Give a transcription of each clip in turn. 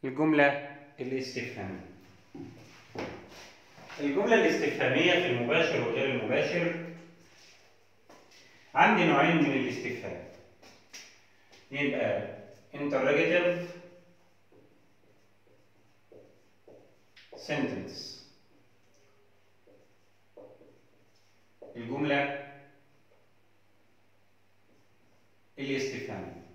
الجملة الاستفهامية الجملة الاستفهامية في المباشر وغير المباشر عندي نوعين من الاستفهام يبقى interrogative sentence الجملة الاستفهامية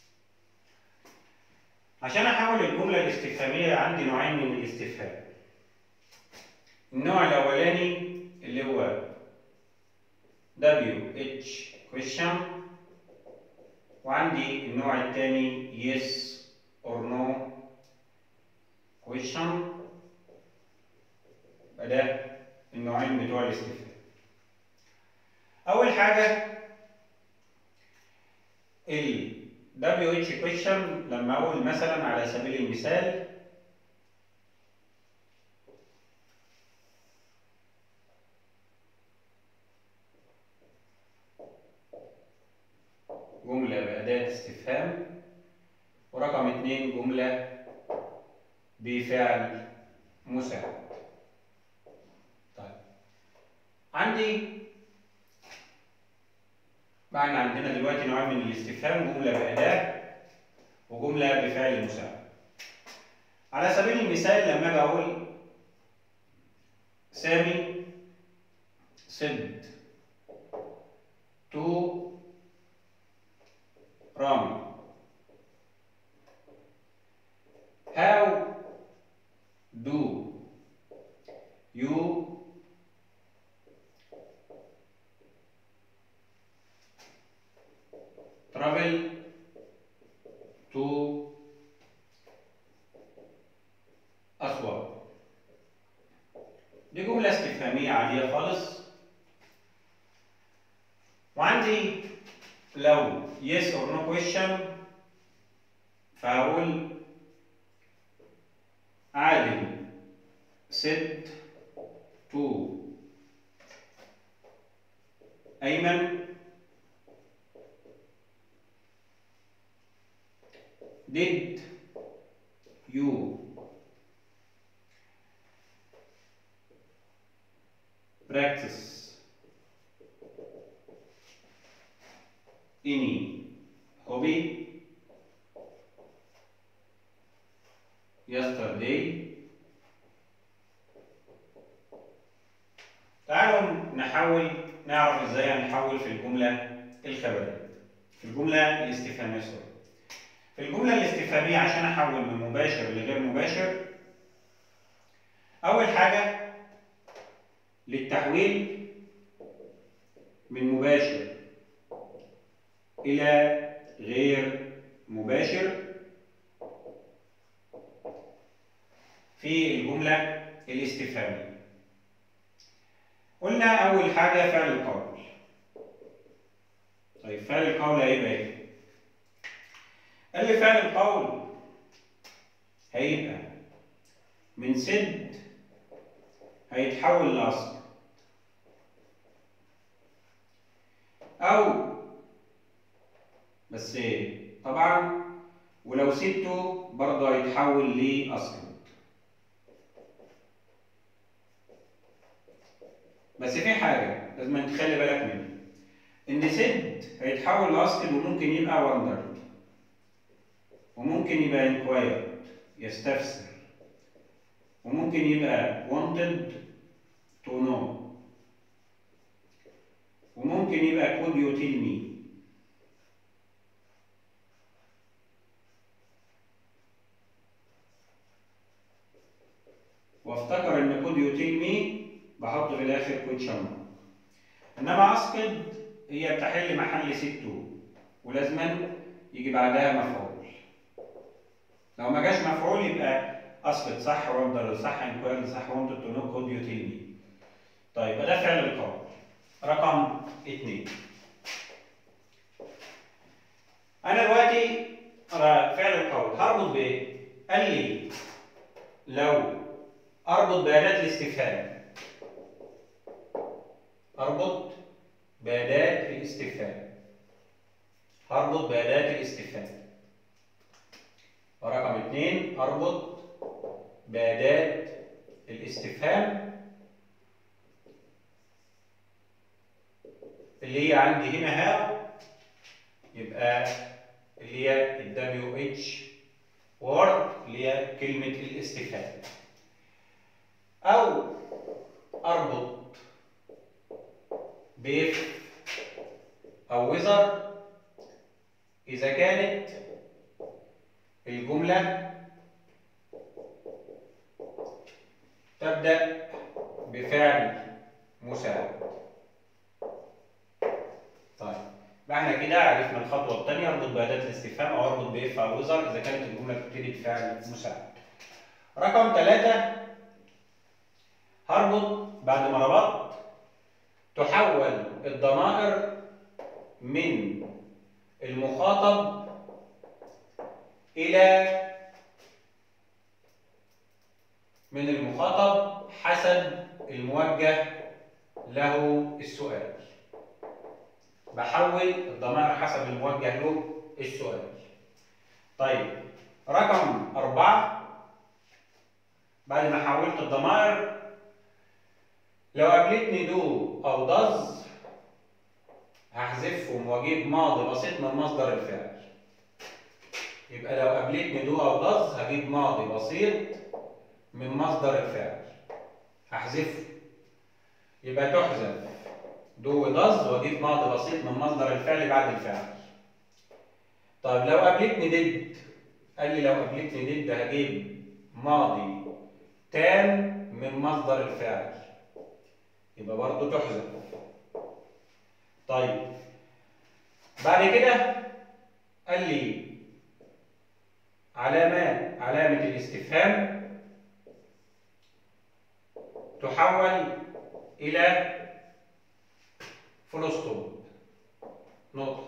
عشان أحول الجملة الاستفهامية عندي نوعين من الاستفهام النوع الأولاني اللي هو WH question وعندي النوع الثاني yes or no question يبقى ده النوعين بتوع الاستفهام أول حاجة ال WH question لما أقول مثلا على سبيل المثال جملة بأداة استفهام ورقم اتنين جملة بفعل مساعد طيب عندي معنى عندنا دلوقتي نوعين من الاستفهام جملة بأداة وجملة بفعل مساعد على سبيل المثال لما أجي أقول سامي سد تو رامي How do you travel to أسوان دي جملة استفهامية عادية خالص وعندي لو yes or no question فهقول عادل said to أيمن did you practice any hobby yesterday تعالوا نحاول نعرف ازاي هنحول في الجملة الخبرية في الجملة الاستفهامية سوري في الجملة الاستفهامية عشان احول من مباشر لغير مباشر أول حاجة للتحويل من مباشر إلى غير مباشر في الجملة الاستفهامية قلنا أول حاجة فعل القول طيب فعل القول هيبقى إيه؟ قال لي فعل القول هيبقى من سد هيتحول لأصل أو بس طبعا ولو سبته برضه هيتحول لأصل بس في حاجة لازم تخلي بالك منها إن سد هيتحول لأصل وممكن يبقى وندرد وممكن يبقى انكوايرد يستفسر وممكن يبقى wanted to know وممكن يبقى could you tell me وافتكر ان could you tell me بحط في الاخر question mark انما اسقط هي تحل محل ست ولازما يجي بعدها مفعول لو ما جاش مفعول يبقى اسقط صح وافضل صح انكويرد صح wanted to know could you tell me طيب ده فعل القول رقم اثنين انا دلوقتي فعل القول هربط بايه؟ قال لي لو اربط باداه الاستفهام اربط باداه الاستفهام هربط باداه الاستفهام ورقم اتنين اربط بأداة الاستفهام اللي هي عندي هنا هاو يبقى اللي هي ال WH word اللي هي كلمة الاستفهام أو أربط بيف أو وزر إذا كانت الجملة تبدأ بفعل مساعد طيب يبقى احنا كده عرفنا الخطوة الثانية اربط بأداة الاستفهام أو اربط بإف أو وزر إذا كانت الجملة بتبتدي بفعل مساعد. رقم ثلاثة هربط بعد ما ربطت تحول الضمائر من المخاطب إلى من المخاطب حسب الموجه له السؤال بحول الضمائر حسب الموجه له السؤال طيب رقم أربعة بعد ما حولت الضمائر لو قابلتني دو أو دز هحذفهم واجيب ماضي بسيط من مصدر الفعل يبقى لو قابلتني دو أو دز هجيب ماضي بسيط من مصدر الفعل هحذفه يبقى تحذف دو ودز واجيب ماضي بسيط من مصدر الفعل بعد الفعل طيب لو قابلتني دد قال لي لو قابلتني دد هجيب ماضي تام من مصدر الفعل يبقى برضه تحذف طيب بعد كده قال لي علامات علامة الاستفهام تحول إلى فول ستوب نقطة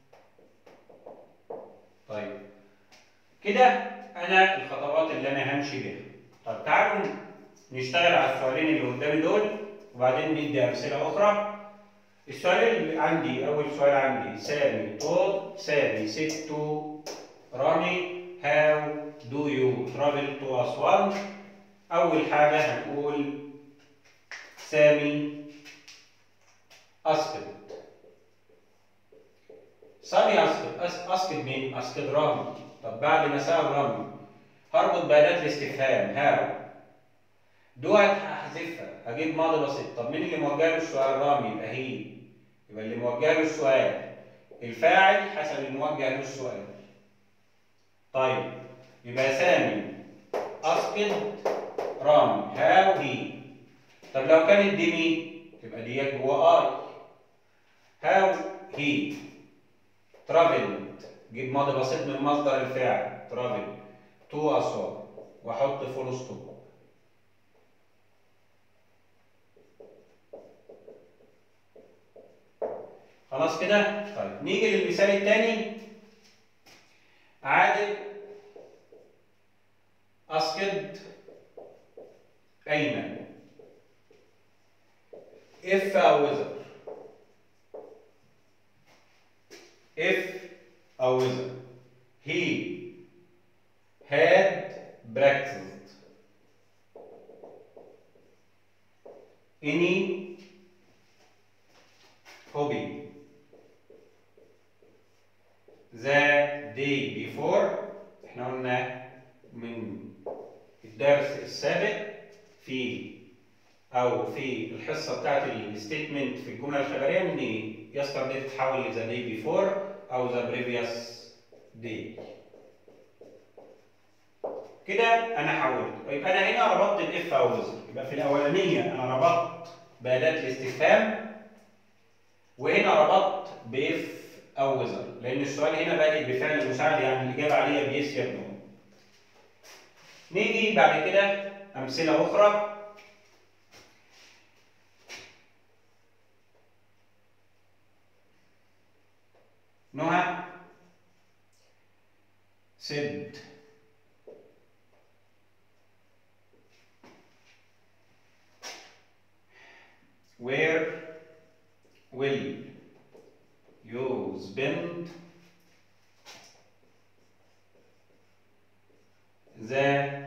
طيب كده أنا الخطوات اللي أنا همشي بيها طب تعالوا نشتغل على السؤالين اللي قدامي دول وبعدين ندي أمثلة أخرى السؤال اللي عندي أول سؤال عندي سامي طول سامي ست رامي هاو دو يو ترافل تو أسوان أول حاجة هنقول سامي أسكت سامي أسكت أس... أسكت مين؟ أسكت رامي طب بعد ما سأل رامي هربط بأداة الاستفهام هاو دو هحذفها هجيب ماضي بسيط طب مين اللي موجه له السؤال رامي يبقى هي يبقى اللي موجه له السؤال الفاعل حسب الموجه له السؤال طيب يبقى سامي أسكت رامي هاو هي طب لو كانت دي مين تبقى ديت جوه اي هاو هي ترافلد جيب ماضي بسيط من مصدر الفعل ترافل تو اسوان واحط فول ستوب خلاص كده طيب نيجي للمثال الثاني عادل اسكت ايمن if او whether if او whether he had practiced any hobby the day before احنا قلنا من الدرس السابق في او في الحصه بتاعت الستيتمنت في الجمله الخبريه ان يستر دي تتحول لذا داي بيفور او ذا بريفيوس داي كده انا حولت يبقى انا هنا ربطت الاف او وزر يبقى في الاولانيه انا ربطت باداه الاستفهام وهنا ربطت باف او وزر لان السؤال هنا بادئ بفعل مساعد يعني الاجابه عليه بيس يا نو نيجي بعد كده امثله اخرى نهى said where will you spend ذا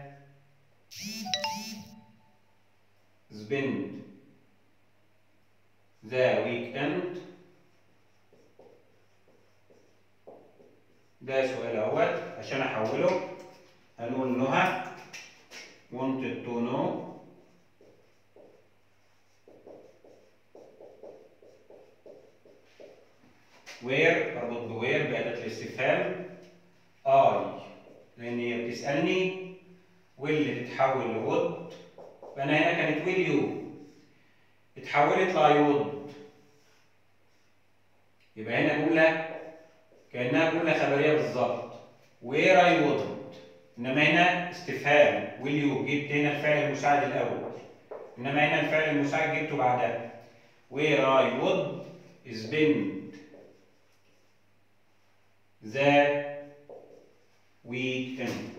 spend the weekend ده سؤال اهوت عشان احوله هنقول نهى wanted to know where اربط بوير بأداة الاستفهام I لأن هي بتسألني واللي تتحول لود فأنا هنا كانت will you اتحولت ل I would يبقى هنا جملة كأنها جملة خبرية بالظبط where I would إنما هنا استفهام will you جبت هنا الفعل المساعد الأول إنما هنا الفعل المساعد جبته بعدها where I would spend the weekend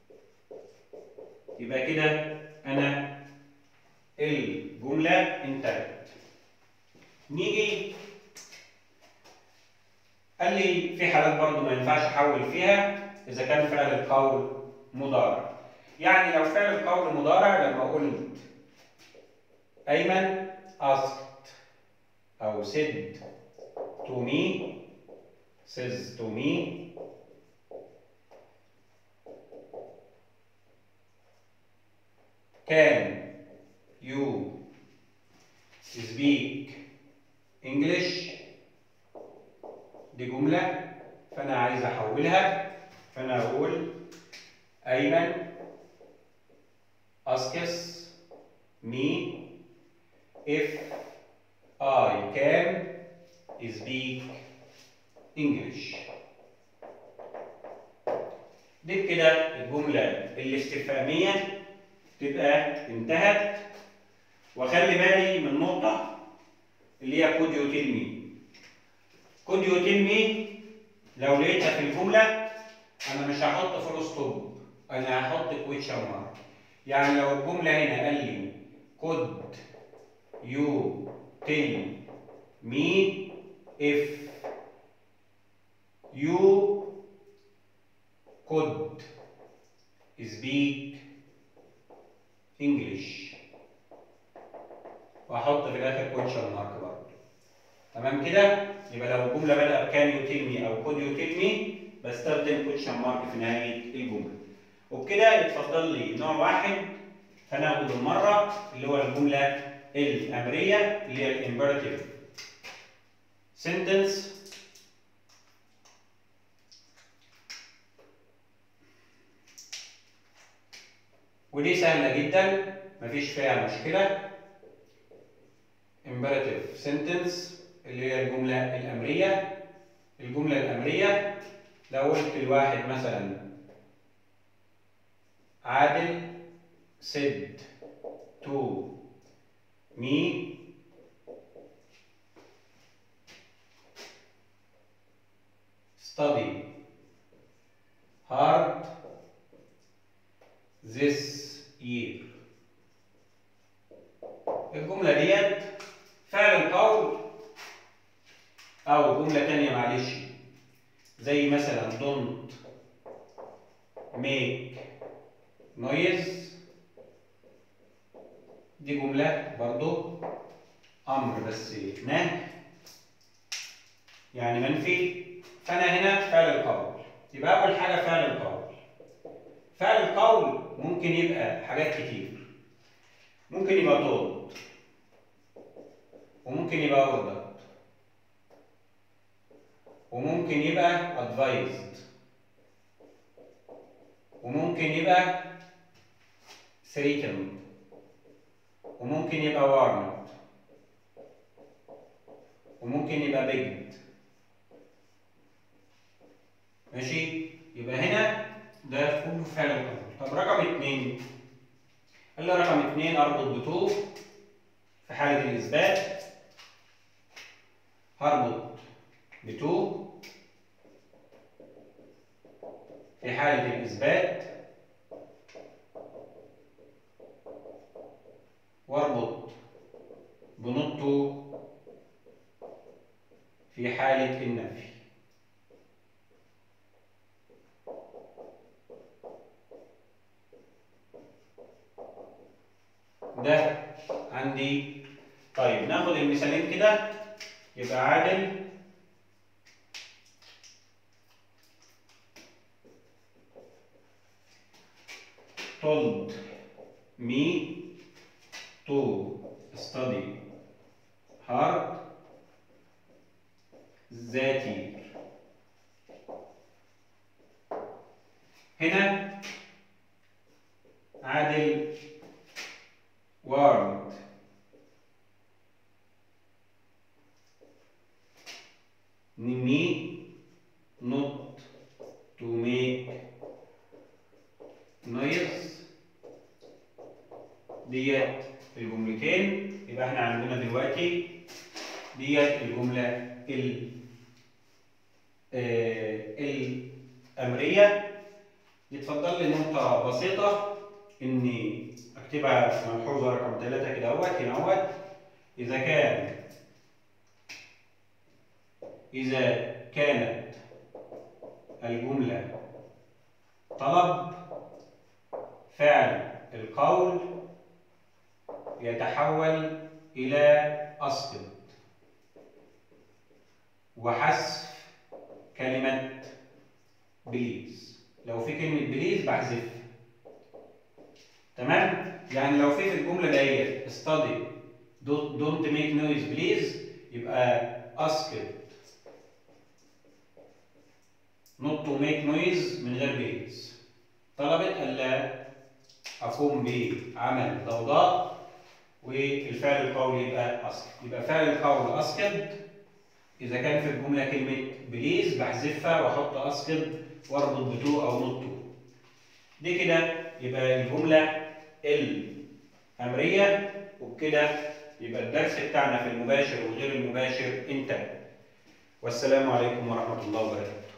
يبقى كده أنا الجملة انتهت نيجي قال لي في حالات برضه ما ينفعش احول فيها اذا كان فعل القول مضارع يعني لو فعل القول مضارع لما قلت ايمن asked او said to me says to me can you speak English دي جملة فأنا عايز أحولها فأنا أقول أيمن asks me if I can speak English دي كده الجملة الاستفهامية تبقى انتهت وخلي بالي من نقطة اللي هي could you tell me could you tell me لو لقيتها في الجملة أنا مش هحط فول ستوب أنا هحط كويتشن مارك يعني لو الجملة هنا قال لي could you tell me if you could speak English واحط في الاخر كويشن مارك برضه تمام كده يبقى لو الجمله بدأ بكان يو تيل مي او كود يو تيل مي بستخدم كويشن مارك في نهايه الجمله وبكده يتفضل لي نوع واحد هناخده بالمره اللي هو الجمله الامريه اللي هي الامبيراتيف سنتنس ودي سهله جدا مفيش فيها مشكله imperative sentence اللي هي الجملة الأمرية الجملة الأمرية لو قلت لواحد مثلا عادل said to me study hard this year الجملة ديت فعل القول أو جملة تانية معلش زي مثلا don't make noise دي جملة برضو أمر بس نهي يعني منفي فأنا هنا فعل القول يبقى أول حاجة فعل القول فعل القول ممكن يبقى حاجات كتير ممكن يبقى told وممكن يبقى ordered وممكن يبقى advised وممكن يبقى threatened وممكن يبقى warned وممكن يبقى begged ماشي يبقى هنا ده كله فعل القول طب رقم اتنين قال لي رقم اتنين اربط بتو في حالة الإثبات هربط بتو في حالة الإثبات واربط بنطه في حالة النفي عندي طيب ناخد المثالين كده يبقى عادل told me to study hard that year هنا عادل warned me not to make noise ديت الجملتين يبقى احنا عندنا دلوقتي ديت الجملة ال آه الأمرية يتفضل لي نقطة بسيطة إني أكتبها في ملحوظة رقم ثلاثة كده أهوت هنا أهوت إذا كان إذا كانت الجملة طلب فعل القول يتحول إلى أسقط وحذف كلمة بليز لو في كلمة بليز بحذفها تمام؟ يعني لو في في الجملة ديت study don't make noise please يبقى أسقط not to make noise من غير بليز طلبت ألا أقوم بعمل ضوضاء والفعل القولي يبقى أسقط يبقى فعل القول أسقط إذا كان في الجملة كلمة بليز بحذفها وأحط أسقط وأربط بتو أو نوت تو دي كده يبقى الجملة الأمرية وبكده يبقى الدرس بتاعنا في المباشر وغير المباشر انتهى والسلام عليكم ورحمة الله وبركاته